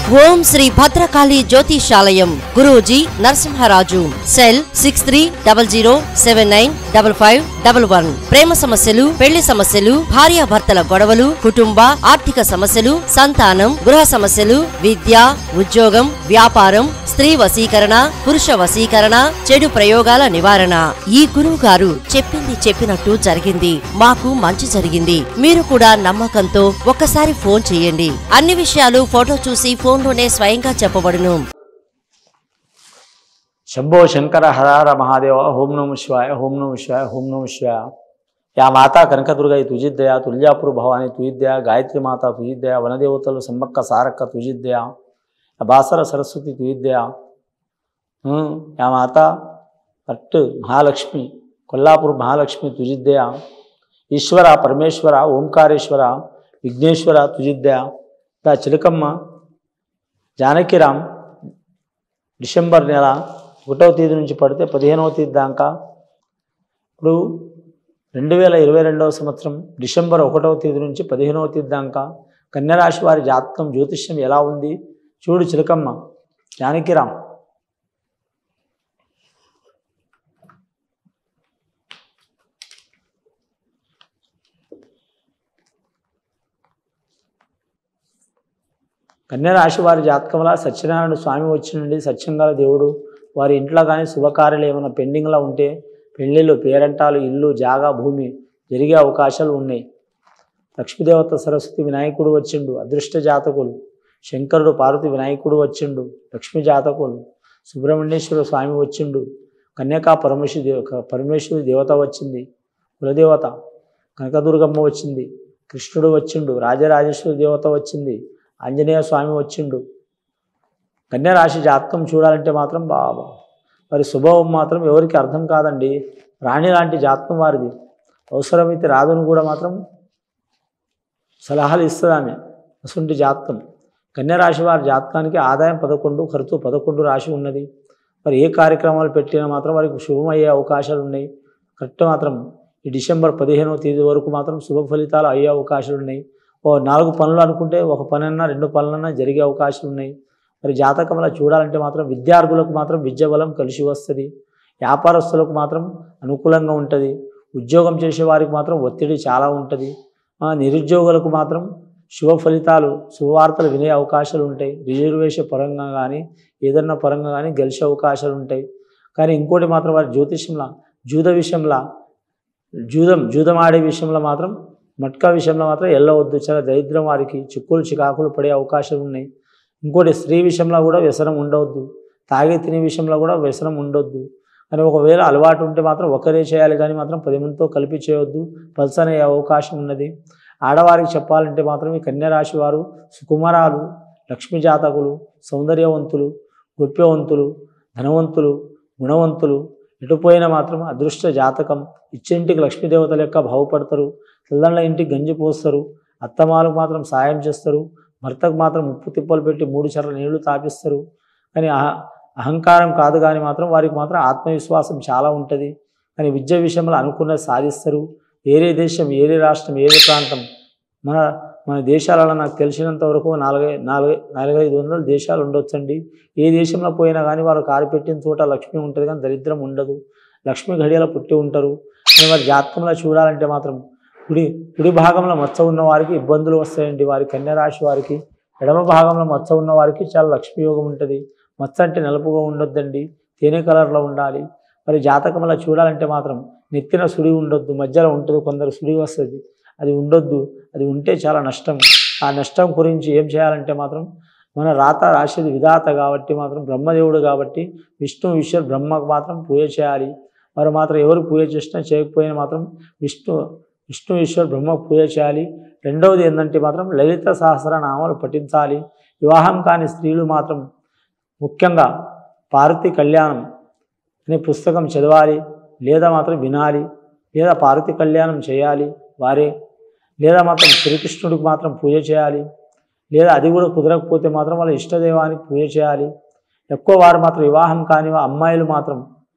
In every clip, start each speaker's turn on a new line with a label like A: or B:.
A: ఓం Sri Bhadrakali Jyotishalayam Guruji Narasimharaju cell six three double zero seven nine double five double one ప్రేమ సమస్యలు పెళ్లి సమస్యలు భార్యాభర్తల గొడవలు కుటుంబ ఆర్థిక సమస్యలు సంతానం గృహ సమస్యలు విద్య ఉద్యోగం వ్యాపారం స్త్రీ వశీకరణ పురుష వశీకరణ చెడు ప్రయోగాల నివారణ ఈ గురువు గారు చెప్పింది చెప్పినట్టు జరిగింది మాకు మంచి జరిగింది మీరు కూడా నమ్మకంతో ఒక్కసారి ఫోన్ చేయండి అన్ని విషయాలు ఫోటో చూసి ఫోన్లోనే స్వయంగా చెప్పబడును
B: శంభో శంకర హరార మహాదేవ ఓం నమ శివాయ ఓం నమ శివాయ ఓం నమ శివాయ యా మాతా కనకదుర్గై తుజిద్దయ తుల్యాపురు భవాని తుజిద్దయ గాయత్రి మాత తుజిద్దయ వనదేవతలు సమ్మక్క సారక్క తుజిద్దయ బాసర సరస్వతి తుజిద్దయ ఉమ్, యా మాత పట్టు మహాలక్ష్మి కొల్లాపూర్ మహాలక్ష్మి తుజిద్దయ ఈశ్వర పరమేశ్వర ఓంకారేశ్వర విఘ్నేశ్వర తుజిద్దయ దా చిలకమ్మ జానకిరామ్ డిసెంబర్ నెల ఒకటవ తేదీ నుంచి పడితే పదిహేనవ తేదీ దాకా ఇప్పుడు రెండు వేల ఇరవై రెండవ సంవత్సరం డిసెంబర్ ఒకటవ తేదీ నుంచి పదిహేనవ తేదీ దాకా కన్యరాశి వారి జాతకం జ్యోతిష్యం ఎలా ఉంది చూడు చిలకమ్మ జానకిరామ్ కన్యరాశి వారి జాతకంలో సత్యనారాయణ స్వామి వచ్చినండి సత్యంగల దేవుడు వారి ఇంట్లో కానీ శుభకార్యాలు ఏమైనా పెండింగ్లో ఉంటే పెళ్ళిళ్ళు పేరంటాలు ఇల్లు జాగా భూమి జరిగే అవకాశాలు ఉన్నాయి లక్ష్మీదేవత సరస్వతి వినాయకుడు వచ్చిండు అదృష్ట జాతకులు శంకరుడు పార్వతి వినాయకుడు వచ్చిండు లక్ష్మీ జాతకులు సుబ్రహ్మణ్యేశ్వర స్వామి వచ్చిండు కన్యకా పరమేశ్వరి దేవ పరమేశ్వరి దేవత వచ్చింది కులదేవత కనకదుర్గమ్మ వచ్చింది కృష్ణుడు వచ్చిండు రాజరాజేశ్వరి దేవత వచ్చింది ఆంజనేయ స్వామి వచ్చిండు కన్యరాశి జాతకం చూడాలంటే మాత్రం బాబా మరి శుభవం మాత్రం ఎవరికి అర్థం కాదండి రాణి లాంటి జాతకం వారిది అవసరమైతే రాదును కూడా మాత్రం సలహాలు ఇస్తుంది ఆమె అసంటి జాతకం కన్యరాశి వారి జాతకానికి ఆదాయం పదకొండు ఖర్చు పదకొండు రాశి ఉన్నది మరి ఏ కార్యక్రమాలు పెట్టినా మాత్రం వారికి శుభం అయ్యే అవకాశాలు ఉన్నాయి కరెక్ట్ మాత్రం ఈ డిసెంబర్ పదిహేనవ తేదీ వరకు మాత్రం శుభ ఫలితాలు అయ్యే అవకాశాలు ఉన్నాయి ఓ నాలుగు పనులు అనుకుంటే ఒక పనన్నా రెండు పనులన్నా జరిగే అవకాశాలు ఉన్నాయి మరి జాతకంలో చూడాలంటే మాత్రం విద్యార్థులకు మాత్రం విద్య బలం కలిసి వస్తుంది వ్యాపారస్తులకు మాత్రం అనుకూలంగా ఉంటుంది ఉద్యోగం చేసే వారికి మాత్రం ఒత్తిడి చాలా ఉంటుంది ఆ, నిరుద్యోగులకు మాత్రం శుభ ఫలితాలు శుభవార్తలు వినే అవకాశాలు ఉంటాయి రిజర్వేషన్ పరంగా కానీ ఏదన్నా పరంగా కానీ గెలిచే అవకాశాలు ఉంటాయి కానీ ఇంకోటి మాత్రం వారి జ్యోతిష్యంలో జూద విషయంలో జూదం జూదం ఆడే విషయంలో మాత్రం మట్కా విషయంలో మాత్రం వెళ్ళవద్దు చాలా దరిద్రం వారికి చిక్కులు చికాకులు పడే అవకాశాలు ఉన్నాయి ఇంకోటి స్త్రీ విషయంలో కూడా వ్యసనం ఉండవద్దు తాగే తినే విషయంలో కూడా వ్యసనం ఉండొద్దు కానీ ఒకవేళ అలవాటు ఉంటే మాత్రం ఒకరే చేయాలి కానీ మాత్రం పది మందితో కలిపి చేయవద్దు పల్సనే అవకాశం ఉన్నది ఆడవారికి చెప్పాలంటే మాత్రం ఈ కన్యరాశి వారు సుకుమారాలు లక్ష్మీ జాతకులు సౌందర్యవంతులు గొప్యవంతులు ధనవంతులు గుణవంతులు ఎటుపోయినా మాత్రం అదృష్ట జాతకం ఇచ్చింటికి లక్ష్మీదేవత లెక్క బాగుపడతారు పిల్లల ఇంటికి గంజి పోస్తారు అత్తమాలకు మాత్రం సాయం చేస్తారు భర్తకు మాత్రం ఉప్పు తిప్పలు పెట్టి మూడు చర్ల నీళ్లు తాపిస్తారు కానీ అహ- అహంకారం కాదు కానీ మాత్రం వారికి మాత్రం ఆత్మవిశ్వాసం చాలా ఉంటుంది కానీ విద్య విషయంలో అనుకున్నది సాధిస్తారు వేరే దేశం వేరే రాష్ట్రం వేరే ప్రాంతం మన మన దేశాలలో నాకు తెలిసినంత వరకు నాలుగై నాలుగై నాలుగైదు వందల దేశాలు ఉండొచ్చండి ఏ దేశంలో పోయినా కానీ వారు కారు పెట్టిన చోట లక్ష్మి ఉంటుంది కానీ దరిద్రం ఉండదు లక్ష్మి ఘడియలో పుట్టి ఉంటారు కానీ వారి జాతకంలో చూడాలంటే మాత్రం కుడి కుడి భాగంలో మచ్చ ఉన్న వారికి ఇబ్బందులు వస్తాయండి వారి కన్య రాశి వారికి ఎడమ భాగంలో మచ్చ ఉన్న వారికి చాలా లక్ష్మీ యోగం ఉంటుంది మచ్చ అంటే నలుపుగా ఉండొద్దండి తేనె కలర్లో ఉండాలి మరి జాతకంలో చూడాలంటే మాత్రం నెత్తిన సుడి ఉండొద్దు మధ్యలో ఉంటుంది కొందరు సుడి వస్తుంది అది ఉండొద్దు అది ఉంటే చాలా నష్టం ఆ నష్టం గురించి ఏం చేయాలంటే మాత్రం మన రాత రాసేది విధాత కాబట్టి మాత్రం బ్రహ్మదేవుడు కాబట్టి విష్ణు ఈశ్వర్ బ్రహ్మకు మాత్రం పూజ చేయాలి మరి మాత్రం ఎవరు పూజ చేసినా చేయకపోయినా మాత్రం విష్ణు విష్ణు ఈశ్వర్ బ్రహ్మ పూజ చేయాలి రెండవది ఏంటంటే మాత్రం లలిత సహస్రనామాలు పఠించాలి వివాహం కాని స్త్రీలు మాత్రం ముఖ్యంగా పార్వతి కళ్యాణం అనే పుస్తకం చదవాలి లేదా మాత్రం వినాలి లేదా పార్వతి కళ్యాణం చేయాలి వారే లేదా మాత్రం శ్రీకృష్ణుడికి మాత్రం పూజ చేయాలి లేదా అది కూడా కుదరకపోతే మాత్రం వాళ్ళ ఇష్టదైవానికి పూజ చేయాలి ఎక్కువ వారు మాత్రం వివాహం కాని అమ్మాయిలు మాత్రం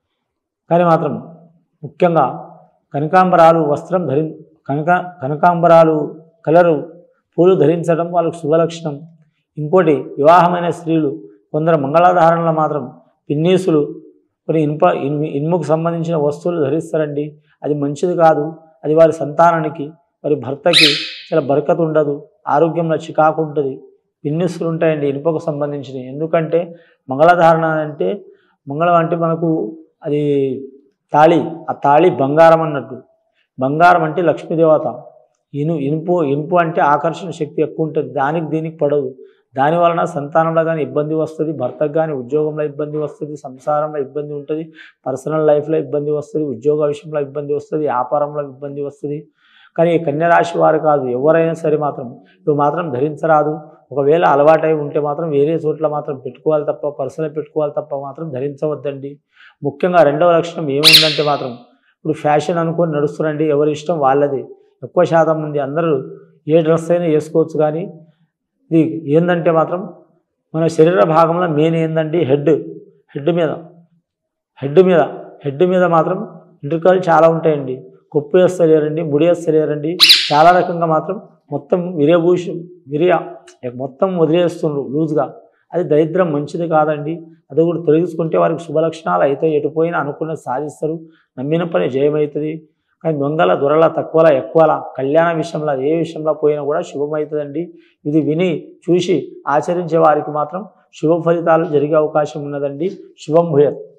B: కానీ మాత్రం ముఖ్యంగా కనకాంబరాలు వస్త్రం ధరి కనక కనకాంబరాలు కలరు పూలు ధరించడం వాళ్ళకు శుభలక్షణం ఇంకోటి వివాహమైన స్త్రీలు కొందరు మంగళాధారణలో మాత్రం పిన్నీసులు కొన్ని ఇనుప ఇన్- ఇనుముకు సంబంధించిన వస్తువులు ధరిస్తారండి అది మంచిది కాదు అది వారి సంతానానికి వారి భర్తకి చాలా బరకత ఉండదు ఆరోగ్యంలో చికాకు ఉంటుంది పిన్నిసులు ఉంటాయండి ఇనుపకు సంబంధించినవి ఎందుకంటే మంగళధారణ అంటే మంగళం అంటే మనకు అది తాళి ఆ తాళి బంగారం అన్నట్టు బంగారం అంటే లక్ష్మీదేవత ఇను ఇనుపు ఇనుపు అంటే ఆకర్షణ శక్తి ఎక్కువ ఉంటుంది దానికి దీనికి పడదు దాని వలన సంతానంలో కానీ ఇబ్బంది వస్తుంది భర్తకు కానీ ఉద్యోగంలో ఇబ్బంది వస్తుంది సంసారంలో ఇబ్బంది ఉంటుంది పర్సనల్ లైఫ్లో ఇబ్బంది వస్తుంది ఉద్యోగ విషయంలో ఇబ్బంది వస్తుంది వ్యాపారంలో ఇబ్బంది వస్తుంది కానీ ఈ కన్య రాశి వారు కాదు ఎవరైనా సరే మాత్రం ఇవి మాత్రం ధరించరాదు ఒకవేళ అలవాటై ఉంటే మాత్రం వేరే చోట్ల మాత్రం పెట్టుకోవాలి తప్ప పర్సనల్ పెట్టుకోవాలి తప్ప మాత్రం ధరించవద్దండి ముఖ్యంగా రెండవ లక్షణం ఏముందంటే మాత్రం ఇప్పుడు ఫ్యాషన్ అనుకొని నడుస్తురండి ఎవరి ఇష్టం వాళ్ళది ఎక్కువ శాతం మంది అందరూ ఏ డ్రెస్ అయినా వేసుకోవచ్చు కానీ ఇది ఏంటంటే మాత్రం మన శరీర భాగంలో మెయిన్ ఏందండి హెడ్ హెడ్ మీద హెడ్ మీద హెడ్ మీద మాత్రం వెంట్రుకలు చాలా ఉంటాయండి కొప్పు వేస్తలేరండి ముడి వేస్తలేరండి చాలా రకంగా మాత్రం మొత్తం విరయభూషి విరియ మొత్తం వదిలేస్తుండ్రు లూజ్గా అది దరిద్రం మంచిది కాదండి అది కూడా తొలగించుకుంటే వారికి శుభలక్షణాలు అయితే ఎటు పోయినా అనుకున్నది సాధిస్తారు నమ్మిన పని జయమవుతుంది కానీ దొంగల దొరల తక్కువల ఎక్కువల కళ్యాణ విషయంలో ఏ విషయంలో పోయినా కూడా శుభమవుతుందండి ఇది విని చూసి ఆచరించే వారికి మాత్రం శుభ ఫలితాలు జరిగే అవకాశం ఉన్నదండి శుభం భూయత్